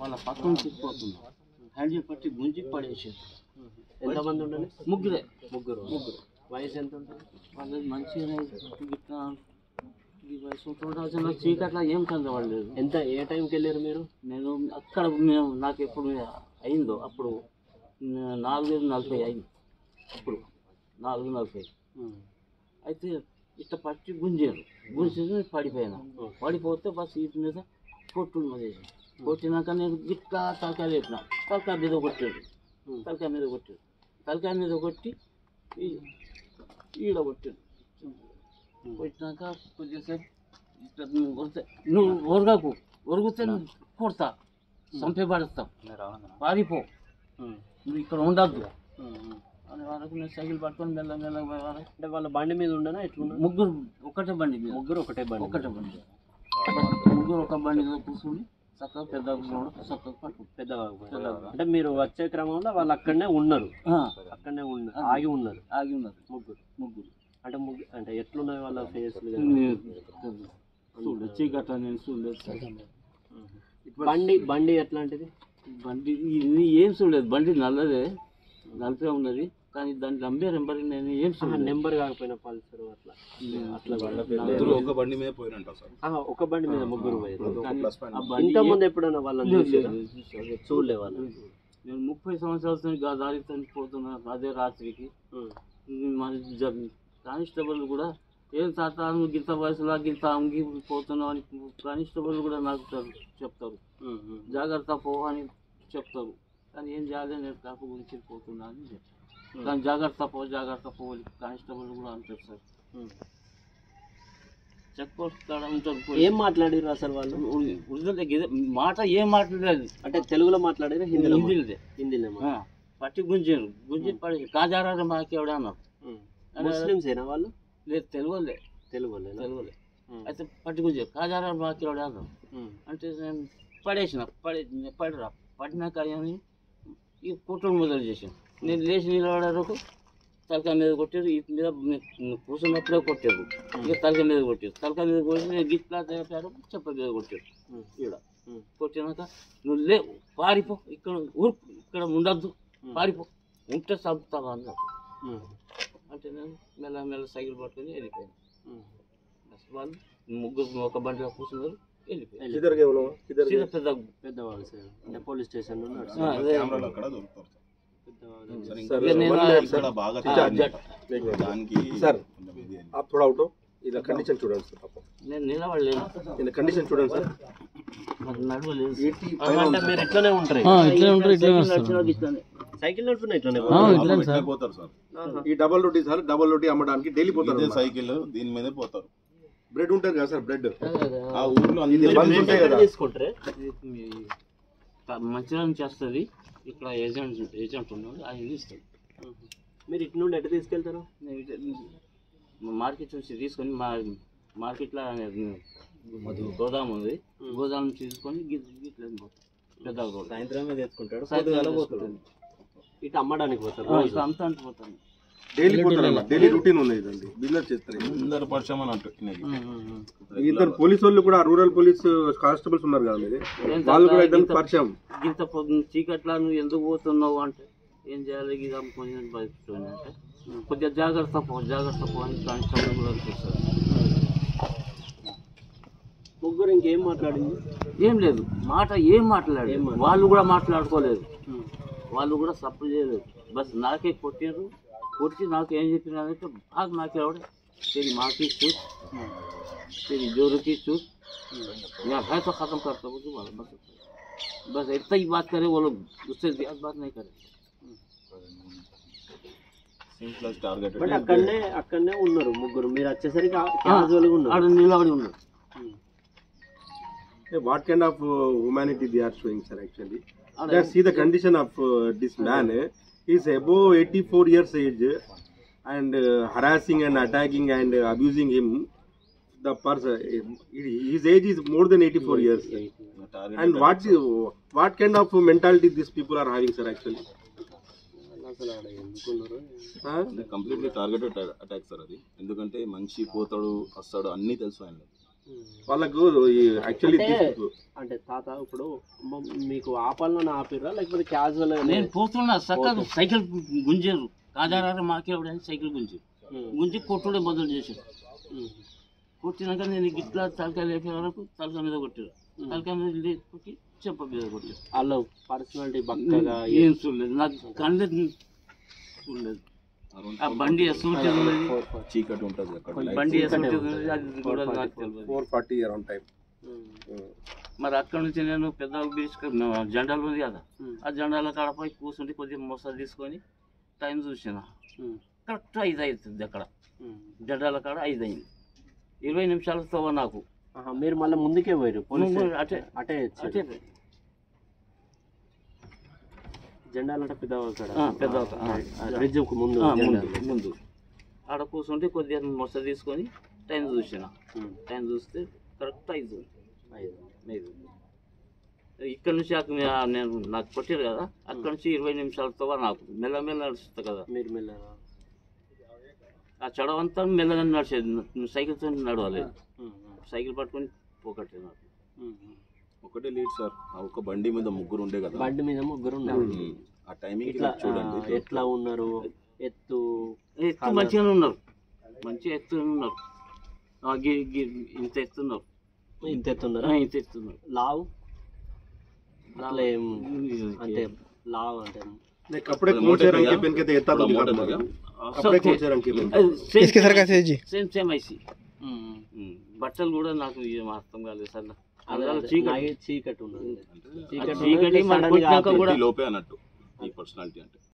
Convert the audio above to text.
వాళ్ళ పక్కన తిప్పిపోతుంది హ్యాండిల్ పట్టి గుంజి పడేసారు ఎంతమంది ఉండండి ముగ్గురే ముగ్గురు ముగ్గురు వయసు ఎంత ఉంటుంది వాళ్ళది మంచిగానే గిట్లా ఈ వయసు చూడాల్సిన నాకు చీకట్లా ఏం కనబడలేదు ఎంత ఏ టైంకి వెళ్ళారు మీరు నేను అక్కడ మేము నాకు ఎప్పుడు అయిందో అప్పుడు న- నాలుగు నలభై అయింది అప్పుడు నాలుగు నలభై అయితే ఇట్లా పట్టి గుంజారు గుంజి పడిపోయాను పడిపోతే బస్ వీటి మీద కొట్టుడు మీద కొట్టినాక నేను గిట్లా తలకాయ పెట్టిన తలకాయ మీద కొట్టాడు తలకాయ మీద కొట్టాడు తలకాయ మీద కొట్టి ఈ- ఈడ కొట్టాడు కొట్టినాక కొద్దిసేపు ఇట్లా నువ్వు కొడితే నువ్వు ఒరగకు ఒరుగుతే నువ్వు కొడతా చంపే పడతాం పారిపో నువ్వు ఇక్కడ ఉండద్దు అని వాళ్ళకి నేను సైకిల్ పట్టుకొని మెల్ల మెల్ల పోయేవాళ్ళ అంటే వాళ్ళ బండి మీద ఉండనా ఎట్లున్నా ముగ్గురు ఒకటే బండి మీద ముగ్గురు ఒకటే బండి ఒకటే బండి ముగ్గురు ఒక బండి మీద కూర్చుని చక్కగా పెద్ద కూర్చోవడం చక్కగా పట్టు పెద్ద పెద్ద అంటే మీరు వచ్చే క్రమంలో వాళ్ళు అక్కడనే ఉన్నారు ఆ, అక్కడనే ఉన్నారు ఆగి ఉన్నారు ఆగి ఉన్నారు ముగ్గురు ముగ్గురు అంటే ముగ్గురు అంటే ఎట్లున్నాయి వాళ్ళ ఫేస్ చూడలేదు చీకట నేను చూడలేదు బండి బండి ఎట్లాంటిది బండి ఇది ఏం చూడలేదు బండి నల్లదే నల్లగా ఉన్నది కానీ దాని నంబర్ నెంబర్ నేను ఏం చూడలేదు నెంబర్ కాకపోయినా పల్సర్ అట్లా అట్లా ఇద్దరు ఒక బండి మీద పోయినంట సార్ ఆహా, ఒక బండి మీద ముగ్గురు పోయారు కానీ ప్లస్ పాయింట్ ఆ బండి ఇంత ముందు ఎప్పుడైనా వాళ్ళని లేదు, చూసారా? లేదు, చూడలేదు. చూడలే వాళ్ళు నేను ముప్పై సంవత్సరాల గా దారితో పోతున్నా అదే రాత్రికి మన జ- కానిస్టేబుల్ కూడా ఏం తాత నువ్వు గింత వయసులో గింత అంగి పోతున్నావు అని కానిస్టేబుల్ కూడా నాకు చెప్- చెప్తారు జాగ్రత్త పో అని చెప్తారు కానీ ఏం చేయాలి నేను కాపు గురించి పోతున్నా అని చెప్తాను కానీ జాగ్రత్త పో జాగ్రత్త పో అని కానిస్టేబుల్ కూడా అంటారు సార్ చెక్ పోస్ట్ కాడ ఉంటారు పోలీసు. ఏం మాట్లాడారు అసలు వాళ్ళు ఉ- ఉర్దూ దగ్గర మాట ఏం మాట్లాడలేదు అంటే తెలుగులో మాట్లాడారు హిందీలో హిందీలోదే హిందీలో ఆ, పట్టి గుంజారు గుంజి పడి కాజారా మాకి ఎవడా అన్నారు ముస్లిమ్స్ ఏనా వాళ్ళు లేదు తెలుగులే తెలుగులేనా తెలుగులే అయితే పట్టి గుంజారు కాజారా మాకి ఎవడా అన్నారు అంటే నేను పడేసిన పడే పడిరా పడినాక ఏమని ఈ కుట్రలు మొదలు చేసాను నేను లేచి నిలబడే వరకు తలకాయ మీద కొట్టారు ఈ మీద నేను కూర్చున్నప్పుడే కొట్టారు ఇక తలకాయ మీద కొట్టారు తలకాయ మీద కొట్టి నేను గిట్లా తయారు చెప్ప మీద కొట్టారు ఈడ కొట్టినాక నువ్వు లే పారిపో ఇక్కడ ఊరు ఇక్కడ ఉండద్దు పారిపో ఉంటే చంపుతావా అన్నారు అంటే నేను మెల్ల మెల్ల సైకిల్ పట్టుకొని వెళ్ళిపోయాను బస్ వాళ్ళు ముగ్గురు ఒక బండిలో కూర్చున్నారు వెళ్ళిపోయారు किधर गए वो लोग किधर సీదా పెద్ద పెద్దవాళ్ళు సార్ అంటే పోలీస్ స్టేషన్ ఆ, అదే. కెమెరాలు అక్కడ దొరుకుతారు సార్. సార్ ఇంకా सर ఇక నేను ఇక్కడ బాగా ఆ, తెలియదు. एक मिनट దానికి సార్. కొంచెం ఇది అయింది. आप थोड़ा उठो इधर कंडीशन చూడండి సార్ పాపం నేను నిలబడలేను ఇలా కండిషన్ చూడండి సార్ నాకు నడవలేదు ఎయిటీ అంటే మీరు ఇట్లనే ఉంటారు ఇట్లా ఉంటారు ఇట్లా వస్తారు ఇట్లానే సైకిల్ నడుపున్నా ఇట్లనే వాళ్ళు ఇట్లే పోతారు సార్ ఈ డబల్ రోటీ సార్ డబల్ రోటీ అమ్మడానికి డైలీ పోతారు ఇదే సైకిల్ దీని మీదే పోతారు బ్రెడ్ ఉంటుంది కదా సార్ బ్రెడ్ ఆ ఊర్లో ఇది అందరూ బంద్ ఉంటాయి కదా తీసుకుంటారే మంచిగా చేస్తుంది ఇక్కడ ఏజెంట్ ఏజెంట్ ఉన్నాడు ఆయన ఇస్తాడు మీరు ఇటు నుండి ఎటు తీసుకెళ్తారు నేను ఇట్లా మార్కెట్ నుంచి తీసుకొని మా మార్కెట్లో గోదాం ఉంది గోదాం నుంచి తీసుకొని గి- గిట్ల పెద్ద గోదాం సాయంత్రమే తెచ్చుకుంటాడు సాయంత్రం పొద్దుగాల పోతాడు ఇటు అమ్మడానికి పోతారు ఆ, రోజు. ఇట్లా అంతా అంటిపోతాను డైలీ పోతారు డైలీ రొటీన్ ఉంది ఇదండి బిజినెస్ చేస్తారు అందరు పరిచయం అని అంటారు ఇద్దరు పోలీస్ వాళ్ళు కూడా రూరల్ పోలీస్ కానిస్టేబుల్స్ ఉన్నారు కదా మీది వాళ్ళు కూడా ఇద్దరు పరిచయం ఇంత పొద్దున్న చీకట్లా నువ్వు ఎందుకు పోతున్నావు అంటే ఏం చేయాలి ఇది అమ్ముకొని అని బయటపోయింది అంటే కొద్దిగా జాగ్రత్త పో జాగ్రత్త పో అని కానిస్టేబుల్ కూడా అనిపిస్తుంది ముగ్గురు ఇంకేం మాట్లాడింది ఏం లేదు మాట ఏం మాట్లాడలేదు వాళ్ళు కూడా మాట్లాడుకోలేదు వాళ్ళు కూడా సపోర్ట్ చేయలేదు బస్ నాకే కొట్టారు కొట్టి నాకు ఏం చెప్పినారంటే బాగా నాకే ఆవిడ तेरी माँ की चूत तेरी जोरू की चूत या है तो ख़त्म करता वो बोला बस बस इतना ही बात करे वो लोग उससे ज्यादा बात नहीं करे సింప్లెస్ టార్గెట్ బట్ అక్కడనే అక్కడనే ఉన్నారు ముగ్గురు మీరు వచ్చేసరికి క్యాజువల్ గా ఉన్నారు ఆడ నిలబడి ఉన్నాడు what kind of humanity they are showing sir actually Just see the condition of uh, this man. eh, He's above 84 years age and uh, harassing and attacking and uh, abusing him. The person, eh, his age is more than 84 years. And what what kind of mentality these people are having, sir? Actually, అసలు ఆడ ఎందుకున్నారు huh? Completely targeted attack sir అది ఎందుకంటే మనిషి పోతాడు వస్తాడు అన్నీ తెలుసు ఆయన వాళ్ళకు యాక్చువల్లీ అంటే- అంటే తాత ఇప్పుడు మ- మీకు ఆపాలని ఆపిర్రా లేకపోతే క్యాజువల్ నేను పోతున్నా చక్కగా సైకిల్ గుంజారు కాదారా మాకే సైకిల్ గుంజి గుంజి కొట్టుడే మొదలు చేశారు కొట్టినాక నేను ఇట్లా తలకాయ లేపే వరకు తలకాయ మీద కొట్టారు తలకాయ మీద లే- కొట్టి చెప్ప మీద కొట్టారు వాళ్ళు పర్సనాలిటీ బక్కగా ఏం చూడలేదు నాకు కళ్ళు చూడలేదు ఆ బండి ఎసుంటి ఉన్నది చీకటి ఉంటుంది అక్కడ బండి ఎసుంటి ఉన్నది అది కూడా నాకు తెలియదు ఫోర్ ఫార్టీ అరౌండ్ టైం మరి అక్కడ నుంచి నేను పెద్ద తీసుకున్నా జెండాలు ఉంది కదా ఆ జెండాల కాడపై కూర్చుండి కొద్దిగా మోసాలు తీసుకొని టైం చూసిన కరెక్ట్ ఐదు అవుతుంది అక్కడ జెండాల కాడ ఐదు అయింది ఇరవై నిమిషాలు తవ్వ నాకు మీరు మళ్ళీ ముందుకే పోయారు పోలీస్ ముందు అటే అటే అటే జెండాలంటే పెద్ద అక్కడ ఆ, పెద్ద ఒక, ఆ, బ్రిడ్జ్ ముందు ఆ, జెండా. ముందు ముందు ఆడ కూర్చుంటే కొద్దిగా మొస తీసుకొని టైం చూసిన ఉమ్. టైం చూస్తే కరెక్ట్ ఐదు ఐదు. ఐదు ఇక్కడ నుంచి అక్కడ నే- నేను నాకు కొట్టారు కదా అక్కడ నుంచి ఇరవై నిమిషాలతో నాకు మెల్లమెల్ల నడుస్తా కదా మీరు మెల్లగా ఆ చడవంతా మెల్లగా నడిచేది నువ్వు సైకిల్తో నడవాలి ఉమ్, సైకిల్ పట్టుకొని పోకట్టే నాకు ఉమ్, ఉమ్. ఒకటే లీడ్ సార్ ఆ ఒక బండి మీద ముగ్గురు ఉండే కదా బండి మీద ముగ్గురు ఉన్నారు ఉమ్. ఆ టైమింగ్ ఇట్లా చూడండి ఆ, ఎట్లా ఉన్నారు ఎత్తు ఎత్తు మంచిగానే ఉన్నారు మంచిగా ఎత్తు ఉన్నారు ఆ, గి- గి- ఇంత ఎత్తున్నారు ఇంత ఎత్తున్నారా ఆ, ఇంత ఎత్తున్నారు లావు అట్లా ఏం అంటే లావు అంటే नहीं कपड़े कौन से रंग के पहन के थे इतना तो दिखा मोटा था कपड़े कौन से रंग के पहन इसके सर कैसे है जी సేమ్ సేమ్ ఐసి ఉమ్. బట్టలు కూడా నాకు ఏం అర్థం కాలేదు సార్ అదే, అందువల్ల అదే, చీకటి నాకే చీకటి ఉన్నది ఆ చీకటి చీకటి ఉన్నది, మనం sudden గా కొట్టినాక ఆపి- కూడా ఈ లోపే అన్నట్టు ఈ పర్సనాలిటీ అంటే